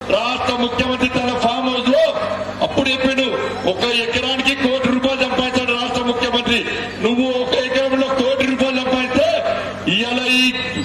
రాష్ట్ర ముఖ్యమంత్రి తన ఫామ్ హౌస్ లో అప్పుడు చెప్పిండు ఒక ఎకరానికి కోటి రూపాయలు సంపాదించాడు రాష్ట్ర ముఖ్యమంత్రి నువ్వు ఒక ఎకరంలో కోటి రూపాయలు సంపాదిస్తే ఇవాళ ఈ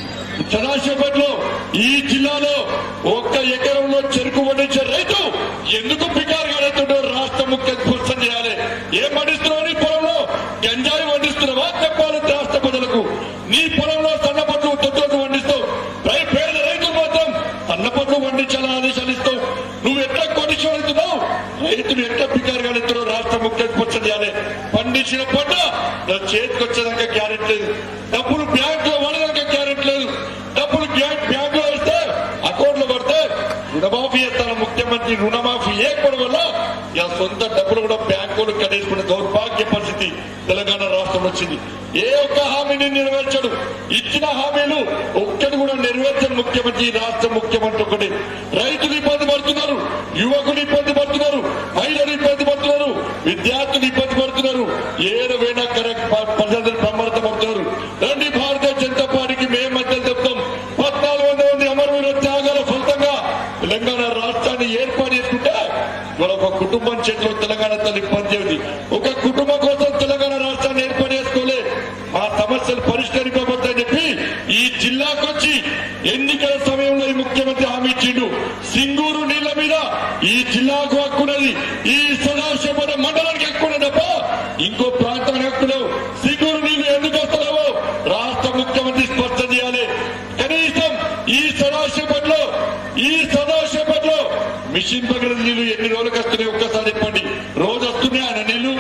సదాశివపేటలో ఈ జిల్లాలో ఒక్క ఎకరంలో చెరుకు పండించే రైతు ఎందుకు పికారు కడుతుండో రాష్ట్ర ముఖ్య స్పష్టం చేయాలి ఏం పండిస్తున్నావు నీ పొలంలో గంజాయి పండిస్తున్నావా చెప్పాలి రాష్ట్ర ప్రజలకు నీ పొలంలో సన్నపట్లు తొట్టులు పండిస్తావు రై- పేద రైతులు మాత్రం సన్నపట్లు పండించాలని ఆదేశాలు ఇస్తావు నువ్వు ఎట్లా కొడిషన్ అవుతున్నావు రైతులు ఎట్లా పికారు కడుతున్నావు రాష్ట్ర ముఖ్య స్పష్టం చేయాలి పండించిన పంట నా చేతికి వచ్చేదాకా గ్యారెంటీ లేదు డబ్బులు బ్యాంక్ లో పడేదాకా గ్యారెంటీ లేదు డబ్బులు బ్యాంక్ బ్యాంక్ లో వేస్తే అకౌంట్ లో పడితే రుణమాఫీ చేస్తాను ముఖ్యమంత్రి రుణమాఫీ ఏర్పడం వల్ల ఇక సొంత డబ్బులు కూడా బ్యాంకులు కట్టేసుకునే దౌర్భాగ్య పరిస్థితి తెలంగాణ రాష్ట్రం వచ్చింది ఏ ఒక్క హామీని నెరవేర్చడు ఇచ్చిన హామీలు ఒక్కటి కూడా నెరవేర్చని ముఖ్యమంత్రి ఈ రాష్ట్ర ముఖ్యమంత్రి ఒకటి రైతులు ఇబ్బంది పడుతున్నారు యువకులు ఇబ్బంది పడుతున్నారు మహిళలు ఇబ్బంది పడుతున్నారు విద్యార్థులు ఇబ్బంది పడుతున్నారు ఏడు వేల కరెక్ట్ ప్రజలు బ్రహ్మరత పడుతున్నారు రండి భారతీయ జనతా పార్టీకి మేము మధ్యలో చెప్తాం పద్నాలుగు వందల మంది అమరవీర త్యాగాల ఫలితంగా తెలంగాణ రాష్ట్రాన్ని ఏర్పాటు చేసుకుంటే ఇవాళ ఒక కుటుంబం చేతిలో తెలంగాణ తల్లి పనిచేది ఒక కుటుంబం కోసం తెలంగాణ రాష్ట్రాన్ని ఏర్పాటు చేసుకోలే మా సమస్యలు పరిష్కరింపబడతాయని చెప్పి ఈ జిల్లాకు వచ్చి ఎన్నికల సమయంలో ఈ ముఖ్యమంత్రి హామీ ఇచ్చిండు సింగూరు నీళ్ల మీద ఈ జిల్లాకు హక్కున్నది ఈ సదాశివపడ మండలానికి హక్కున్నది తప్ప ఇంకో ప్రాంతానికి హక్కులేవు సింగూరు నీళ్లు ఎందుకు వస్తలేవో రాష్ట్ర ముఖ్యమంత్రి స్పష్టం చేయాలి కనీసం ఈ సదాశివపట్లో ఈ సదాశివపట్లో మిషన్ పగిలిన నీళ్లు ఎన్ని రోజులకు వస్తున్నాయి ఒక్కసారి చెప్పండి రోజు వస్తున్నాయి ఆయన నీళ్లు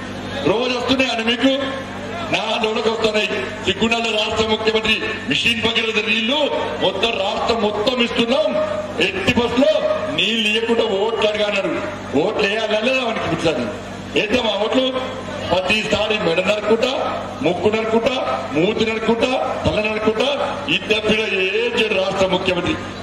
రోజు వస్తున్నాయి ఆయన మీకు నా లోనకు వస్తున్నాయి సిగ్గుండాల రాష్ట్ర ముఖ్యమంత్రి మిషన్ భగీరథ నీళ్లు మొత్తం రాష్ట్రం మొత్తం ఇస్తున్నాం ఎట్టి బస్ లో నీళ్లు ఇవ్వకుండా ఓట్లు అడిగాడు ఓట్లు వేయాలి అనిపించాను వేద్దామా ఓట్లు ప్రతిసారి మెడ నరుకుంటా ముక్కు నరుకుంటా మూతి నరుకుంటా తల నరుకుంటా ఇద్దరు ఏ రాష్ట్ర ముఖ్యమంత్రి